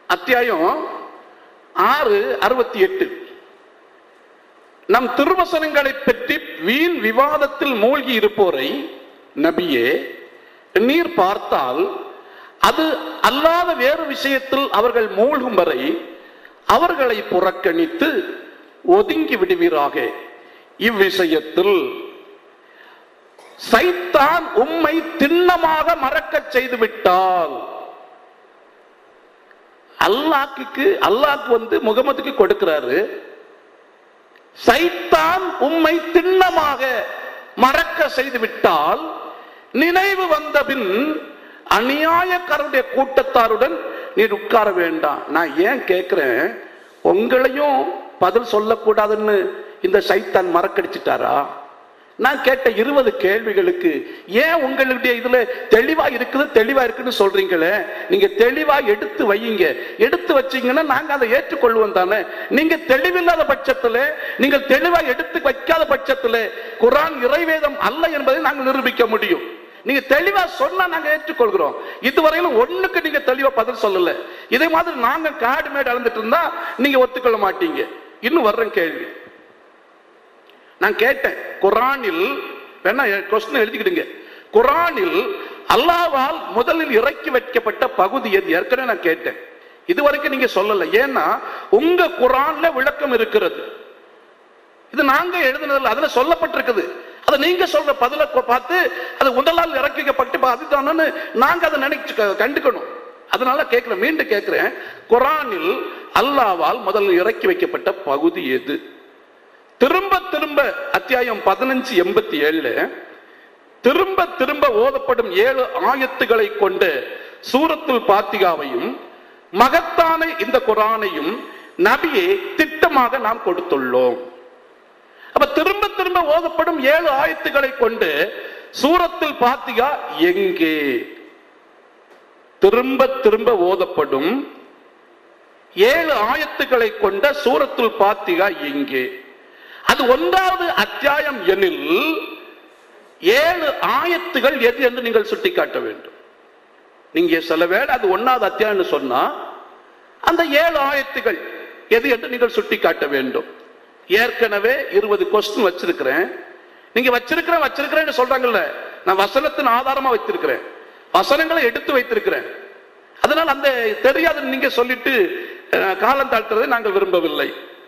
அத்தியாயம் ஆறு அறுபத்தி எட்டு நம் திருவசனங்களை பற்றி வீண் விவாதத்தில் மூழ்கி இருப்போரை நபியே நீர் பார்த்தால் அது அல்லாத வேறு விஷயத்தில் அவர்கள் மூழ்கும் வரை அவர்களை புறக்கணித்து ஒதுங்கி விடுவீராக இவ்விஷயத்தில் சைத்தான் உம்மை திண்ணமாக மறக்கச் செய்து விட்டால் அல்லாக்கு அல்லாஹ் வந்து முகமதுக்கு கொடுக்கிறாரு சைத்தான் உம்மை திண்ணமாக மறக்க செய்து விட்டால் நினைவு வந்தபின் அநியாயக்காரருடைய கூட்டத்தாருடன் நீர் உட்கார வேண்டாம் நான் ஏன் கேட்கிறேன் உங்களையும் பதில் சொல்லக்கூடாதுன்னு இந்த சைத்தான் மறக்கடிச்சிட்டாரா நான் கேட்ட இருபது கேள்விகளுக்கு ஏன் உங்களுடைய இதுல தெளிவா இருக்குது தெளிவா இருக்குன்னு சொல்றீங்களே நீங்க தெளிவா எடுத்து வையுங்க எடுத்து வச்சீங்கன்னா நாங்க அதை ஏற்றுக்கொள்வோம் தானே நீங்க தெளிவில்லாத பட்சத்துல நீங்கள் தெளிவா எடுத்து வைக்காத பட்சத்துல குரான் இறைவேதம் அல்ல என்பதை நாங்கள் நிரூபிக்க முடியும் நீங்க தெளிவா சொன்னா நாங்க ஏற்றுக்கொள்கிறோம் இதுவரையிலும் ஒண்ணுக்கு நீங்க தெளிவா பதில் சொல்லல இதே மாதிரி நாங்க காடு மேடு அளந்துட்டு இருந்தா நீங்க ஒத்துக்கொள்ள மாட்டீங்க இன்னும் வர்றேன் கேள்வி நான் கேட்டேன் குரானில் வேணா கொஸ்டின் எழுதிக்கிடுங்க குரானில் அல்லாவால் முதலில் இறக்கி வைக்கப்பட்ட பகுதி எது ஏற்கனவே நான் கேட்டேன் இதுவரைக்கும் நீங்க சொல்லல ஏன்னா உங்க குரான்ல விளக்கம் இருக்கிறது இது நாங்க எழுதுனதில்ல அதுல சொல்லப்பட்டிருக்குது அதை நீங்க சொல்ற பதில கொ- பார்த்து அது முதலால் இறக்கிக்கப்பட்டு இப்ப அதுதானு நாங்க அதை நினைச்சு க- கண்டுக்கணும் அதனால கேட்கிறேன் மீண்டும் கேட்கிறேன் குரானில் அல்லாவால் முதலில் இறக்கி வைக்கப்பட்ட பகுதி எது திரும்ப திரும்ப அத்தியாயம் பதினஞ்சு எண்பத்தி ஏழுல திரும்ப திரும்ப ஓதப்படும் ஏழு ஆயத்துகளை கொண்ட சூரத்துல் பாத்திகாவையும் மகத்தான இந்த குரானையும் நபியே திட்டமாக நாம் கொடுத்துள்ளோம் அப்ப திரும்ப திரும்ப ஓதப்படும் ஏழு ஆயத்துக்களை கொண்டு சூரத்தில் பாத்திகா எங்கே திரும்ப திரும்ப ஓதப்படும் ஏழு ஆயத்துக்களை கொண்ட சூரத்துல் பாத்திகா எங்கே அது ஒன்றாவது அத்தியாயம் எனில் ஏழு ஆயத்துகள் எது என்று நீங்கள் சுட்டிக்காட்ட வேண்டும் நீங்க சில வேளை அது ஒன்னாவது அத்தியாயம்னு சொன்னா அந்த ஏழு ஆயத்துகள் எது என்று நீங்கள் சுட்டிக்காட்ட வேண்டும் ஏற்கனவே இருபது கொஸ்டின் வச்சிருக்கிறேன் நீங்க வச்சிருக்கிறேன் வச்சிருக்கிறேன்னு சொல்றாங்கல்ல நான் வசனத்தின் ஆதாரமா வைத்திருக்கிறேன் வசனங்களை எடுத்து வைத்திருக்கிறேன் அதனால் அந்த தெரியாதுன்னு நீங்க சொல்லிட்டு அஹ், காலம் தாழ்த்துறதை நாங்கள் விரும்பவில்லை